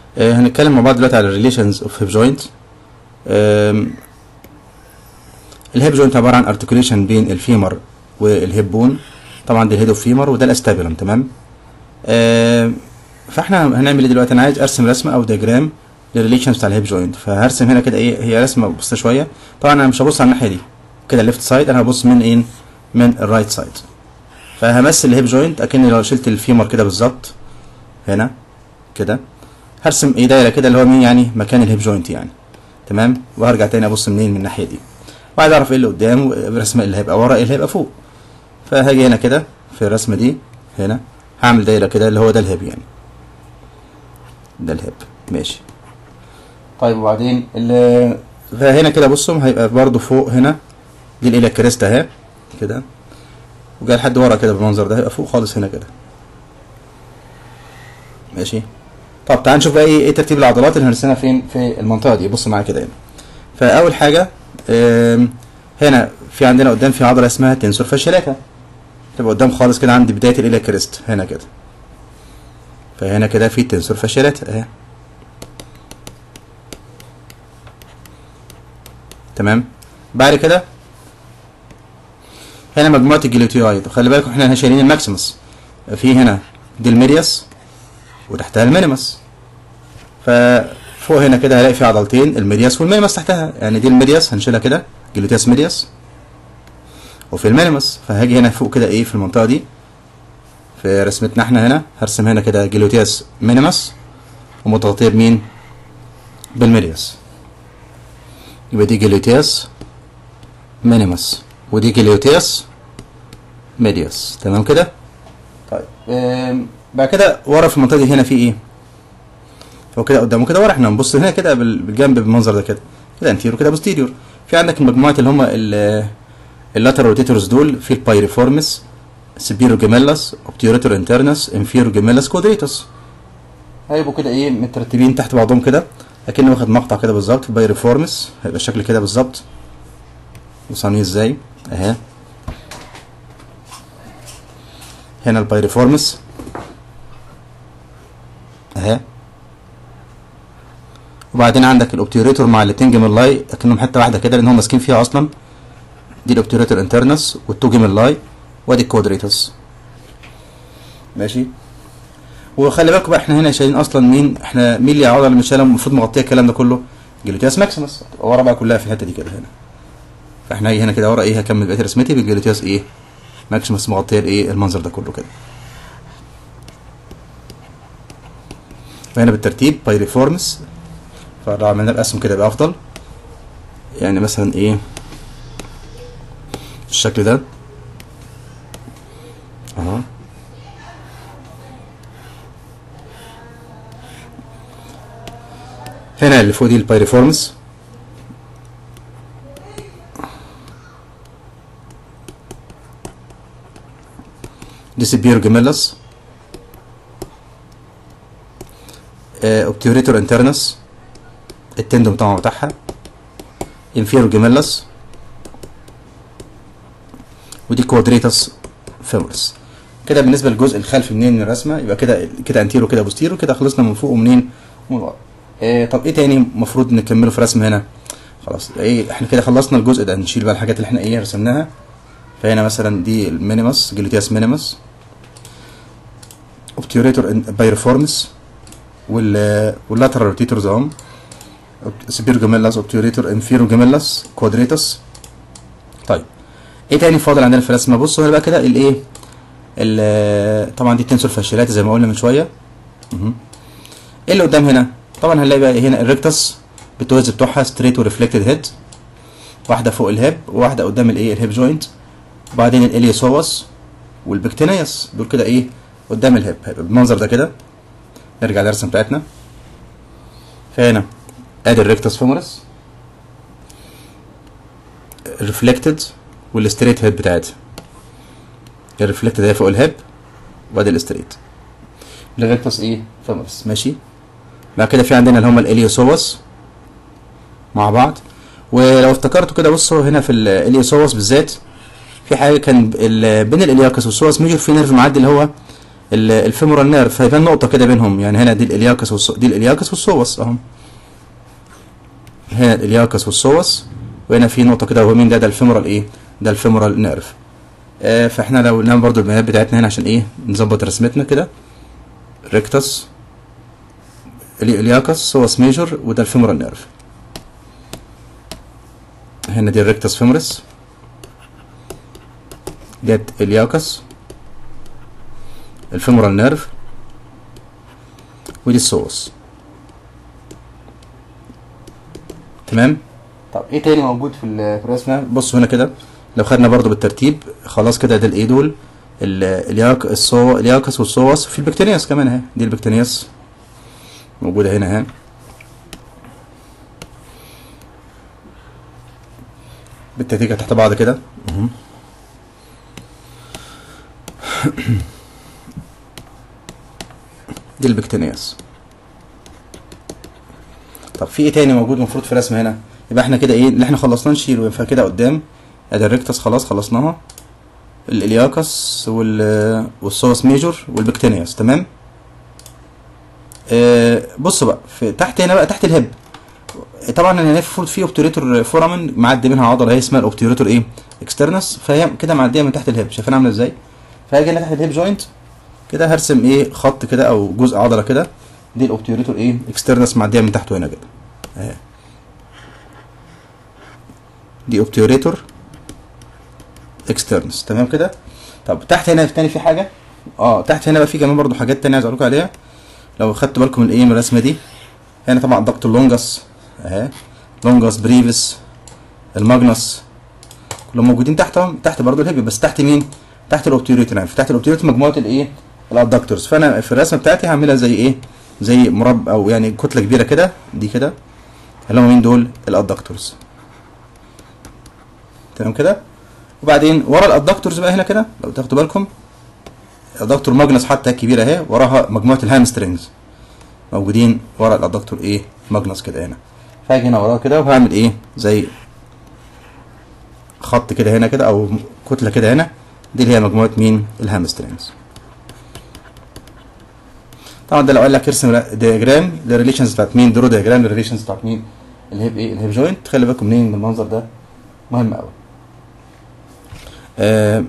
آه هنتكلم مع بعض دلوقتي على الريليشنز اوف هيب جوينت الهيب جوينت عباره عن ارتكوليشن بين الفيمر والهيب بون طبعا دي الهيد اوف فيمر وده الاستابيلم تمام آه فاحنا هنعمل ايه دلوقتي انا عايز ارسم رسمه او دياجرام للريليشنز بتاع الهيب جوينت فهرسم هنا كده ايه هي رسمه بسيطه شويه طبعا انا مش هبص على الناحيه دي كده الليفت سايد انا هبص من ايه من الرايت سايد فهمثل الهيب جوينت اكني لو شلت الفيمر كده بالظبط هنا كده هرسم ايه دايره كده اللي هو مين يعني مكان الهيب جوينت يعني تمام وهرجع تاني ابص منين من الناحيه دي وعايز اعرف ايه اللي قدام والرسمه اللي هيبقى ورا ايه اللي هيبقى فوق فهاجي هنا كده في الرسمه دي هنا هعمل دايره كده اللي هو ده الهيب يعني ده الهيب ماشي طيب وبعدين اللي فهنا كده بصوا هيبقى برضو فوق هنا دي الإله كريست اهي كده وجاي لحد ورا كده بالمنظر ده هيبقى فوق خالص هنا كده ماشي طب تعال نشوف بقى ايه ايه ترتيب العضلات اللي هنرسمها فين في المنطقه دي بص معايا كده هنا فاول حاجه هنا في عندنا قدام في عضله اسمها تنسور فاشيلاتا تبقى قدام خالص كده عند بدايه الإله كريست هنا كده فهنا كده في تنسور فاشيلاتا اهي تمام بعد كده هنا مجموعة الجلوتيويد خلي بالكم احنا هنا شايلين الماكسيمس في هنا دي الميدياس وتحتها المينيمس ففوق هنا كده هلاقي في عضلتين الميدياس والمينيمس تحتها يعني دي الميدياس هنشيلها كده جلوتياس ميدياس وفي المينيمس فهاجي هنا فوق كده ايه في المنطقة دي في رسمتنا احنا هنا هرسم هنا كده جلوتياس مينيمس ومتغطية بمين بالميدياس يبقى دي جلوتياس مينيمس ودي جلوتياس ميدياس تمام كده طيب بعد كده ورا في المنطقه دي هنا في ايه هو كده قدامه كده ورا احنا هنبص هنا كده بالجنب بالمنظر ده كده كده انتيرو كده بوستيريور في عندك المجموعات اللي هم اللاترال روتيتورز دول في البايريفورمس سبيرو جيميلاس اوبتيوريتور انترنس انفيرو جيميلاس كودريتوس هيبقوا كده ايه مترتبين تحت بعضهم كده اكني واخد مقطع كده بالظبط في بايريفورمس هيبقى الشكل كده بالظبط بص عاملين ازاي اهي هنا البايريفورمس اهي وبعدين عندك الاوبتيوريتور مع الاتنين جيميلاي اكنهم حته واحده كده لان هم ماسكين فيها اصلا دي الاوبتيوريتور انترنس والتو جيميلاي وادي الكوادريتوس ماشي وخلي بالكم بقى احنا هنا شايلين اصلا مين احنا مين اللي عضله اللي شايلها المفروض مغطيه الكلام ده كله جلوتياس ماكسيمس ورا بقى كلها في الحته دي كده هنا فاحنا هاجي هنا كده ورا ايه هكمل بقيه رسمتي بالجلوتياس ايه ماكسيمس مغطيه الايه المنظر ده كله كده فهنا بالترتيب بايريفورمس فلو عملنا الاسم كده يبقى افضل يعني مثلا ايه الشكل ده اهو هنا اللي فوق دي البايريفورمس دي سبيرو جيميلاس اوبتيوريتور انترنس التندوم طبعا بتاعها انفيرو جيميلاس ودي كوادريتاس فيمورس كده بالنسبه للجزء الخلفي منين من الرسمه يبقى كده كده انتيرو كده بوستيرو كده خلصنا من فوق ومنين ومن ورا إيه طب ايه تاني المفروض نكمله في رسم هنا خلاص ايه احنا كده خلصنا الجزء ده نشيل بقى الحاجات اللي احنا ايه رسمناها فهنا مثلا دي المينيمس جلوتياس مينيمس اوبتيوريتور بايرفورمس وال واللاترال روتيتورز اهم سبير جيميلاس اوبتيوريتور انفيرو جيميلاس كوادريتوس طيب ايه تاني فاضل عندنا في الرسمه بصوا هنا بقى كده الايه طبعا دي تنسور فاشيلات زي ما قلنا من شويه ايه اللي قدام هنا طبعا هنلاقي بقى هنا الريكتس بالتوز بتوعها ستريت وريفلكتد هيد واحده فوق الهيب وواحده قدام الايه الهيب جوينت وبعدين الاليوسوس والبكتينياس دول كده ايه قدام الهيب هيبقى بالمنظر ده كده نرجع للرسمه بتاعتنا فهنا ادي الريكتس فيمورس الريفلكتد والستريت هيد بتاعتها الريفلكتد هي فوق الهيب وادي الستريت الريكتس ايه فيمورس ماشي بعد كده في عندنا اللي هم الاليوسوس مع بعض ولو افتكرتوا كده بصوا هنا في الاليوسوس بالذات في حاجه كان بين الالياكس والسوس ميجر في نيرف معدي اللي هو ال- الفيمورال نيرف هيبان نقطه كده بينهم يعني هنا دي الالياكس والصو... دي الالياكس والسوس اهم هنا الالياكس والسوس وهنا في نقطه كده وهو مين ده ده الفيمورال ايه ده الفيمورال نيرف آه فاحنا لو نعمل برضو البيانات بتاعتنا هنا عشان ايه نظبط رسمتنا كده ريكتس الياكس سوس ميجور وده الفيمورال نيرف هنا دي الريكتس فيمورس ديت الياكس الفيمورال نيرف ودي السوس تمام طب ايه تاني موجود في ال- في الرسمه بصوا هنا كده لو خدنا برضو بالترتيب خلاص كده ده الايه دول ال- الياك الصو الياكس والصوص في البكتيرياس كمان اهي دي البكتيرياس موجوده هنا اهي بالترتيب تحت بعض كده مهم. دي البكتيرياس طب في ايه تاني موجود المفروض في الرسمه هنا يبقى احنا كده ايه اللي احنا خلصناه نشيله ينفع كده قدام ادي الريكتس خلاص خلصناها الالياكس وال والسوس ميجور والبكتينياس تمام آه بص بقى في تحت هنا بقى تحت الهب طبعا انا المفروض في اوبتوريتور فورامن معدي منها عضله هي اسمها الاوبتوريتور ايه اكسترنس فهي كده معديه من تحت الهب شايفين عامله ازاي فهاجي هنا تحت الهب جوينت كده هرسم ايه خط كده او جزء عضله كده دي الاوبتوريتور ايه اكسترنس معديه من تحته هنا كده اهي دي اوبتوريتور اكسترنس تمام كده طب تحت هنا تاني في حاجه اه تحت هنا بقى في كمان برضو حاجات تانية عايز اقول لكم عليها لو خدتوا بالكم من ايه من الرسمه دي هنا طبعا ضغط اللونجس اهي لونجس بريفس الماجنس كلهم موجودين تحتهم تحت برضو الهيب بس تحت مين تحت الاوبتيوريتور يعني تحت الاوبتيوريتور مجموعه الايه الادكتورز فانا في الرسمه بتاعتي هعملها زي ايه زي مربع او يعني كتله كبيره كده دي كده اللي هم مين دول الادكتورز تمام كده وبعدين ورا الادكتورز بقى هنا كده لو تاخدوا بالكم الادكتور ماجنس حتى كبيره اهي وراها مجموعه الهامسترنجز موجودين ورا الادكتور ايه ماجنس كده هنا فاجي هنا وراه كده وهعمل ايه زي خط كده هنا كده او كتله كده هنا دي اللي هي مجموعه مين الهامسترنجز طبعا ده لو قال لك ارسم دياجرام للريليشنز بتاعت مين درو دياجرام للريليشنز بتاعت مين الهيب ايه الهيب جوينت خلي بالكم منين من المنظر ده مهم قوي آه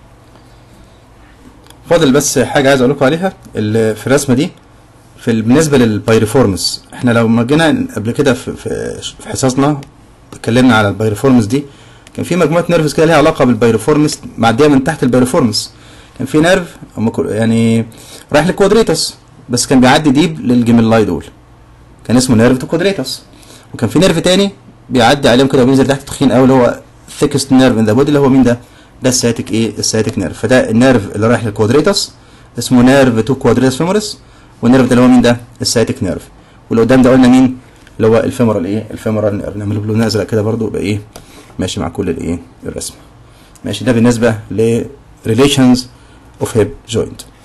فاضل بس حاجه عايز اقول لكم عليها اللي في الرسمه دي في ال- بالنسبه للبايريفورمس احنا لو ما جينا قبل كده في في في حصصنا اتكلمنا على البايريفورمس دي كان في مجموعه نيرفز كده ليها علاقه بالبايريفورمس معديه من تحت البايريفورمس كان في نيرف هم كل- يعني رايح للكوادريتس بس كان بيعدي ديب للجيميلاي دول كان اسمه نيرف تو كوادريتس وكان في نيرف تاني بيعدي عليهم كده وبينزل تحت تخين قوي اللي هو ثيكست نيرف ان ذا بودي اللي هو مين ده؟ ده السياتيك ايه؟ السياتيك نيرف فده النيرف اللي رايح للكوادريتس اسمه نيرف تو كوادريتس فيمورس والنيرف ده اللي هو مين ده؟ السياتيك نيرف واللي قدام ده قلنا مين؟ اللي هو الفيمورال ايه؟ الفيمورال نيرف نعمله بلون ازرق كده برضو يبقى ايه؟ ماشي مع كل الايه؟ الرسمه ماشي ده بالنسبه ل relations of hip joint